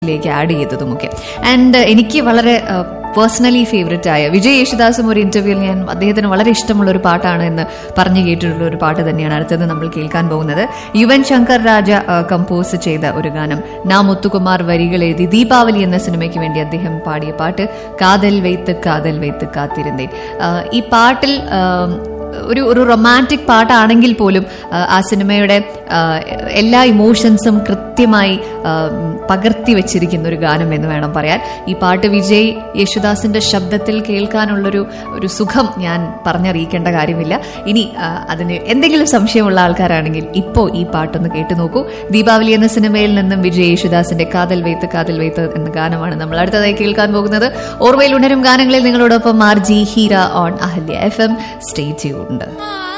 lake add ചെയ്തതുമൊക്കെ and എനിക്ക് വളരെ personally favourite ആയ വിജയ് യേശുദാസും ഒരു ഇന്റർവ്യൂവിൽ ഞാൻ അദ്ദേഹത്തിന് വളരെ ഇഷ്ടമുള്ള ഒരു പാട്ടാണ് എന്ന് പറഞ്ഞു കേട്ടിട്ടുള്ള ഒരു പാട്ട് തന്നെയാണ് അടുത്തത് നമ്മൾ കേൾക്കാൻ പോകുന്നത് യുവൻ ശങ്കർ രാജ കമ്പോസ് ചെയ്ത ഒരു ഗാനം നാ മുത്തുകുമാർ വരികൾ എഴുതി ദീപാവലി എന്ന സിനിമയ്ക്ക് വേണ്ടി അദ്ദേഹം പാടിയ പാട്ട് കാതൽ വെയ്ത്ത് കാതൽ വെയ്ത്ത് കാത്തിരുന്നേ ഈ പാട്ടിൽ ഒരു ഒരു റൊമാൻറ്റിക് പാട്ടാണെങ്കിൽ പോലും ആ സിനിമയുടെ എല്ലാ ഇമോഷൻസും കൃത്യമായി പകർത്തി വെച്ചിരിക്കുന്ന ഒരു ഗാനം എന്ന് വേണം പറയാൻ ഈ പാട്ട് വിജയ് യേശുദാസിന്റെ ശബ്ദത്തിൽ കേൾക്കാനുള്ളൊരു ഒരു സുഖം ഞാൻ പറഞ്ഞറിയിക്കേണ്ട കാര്യമില്ല ഇനി അതിന് എന്തെങ്കിലും സംശയമുള്ള ആൾക്കാരാണെങ്കിൽ ഇപ്പോൾ ഈ പാട്ടൊന്ന് കേട്ടു നോക്കൂ ദീപാവലി എന്ന സിനിമയിൽ നിന്നും വിജയ് യേശുദാസിന്റെ കാതൽ വെയ്ത്ത് കാതൽ വെയ്ത്ത് എന്ന ഗാനമാണ് നമ്മൾ അടുത്തതായി കേൾക്കാൻ പോകുന്നത് ഓർമ്മയിൽ ഉണരും ഗാനങ്ങളിൽ നിങ്ങളോടൊപ്പം R G Heera on Ahalya F M stay tuned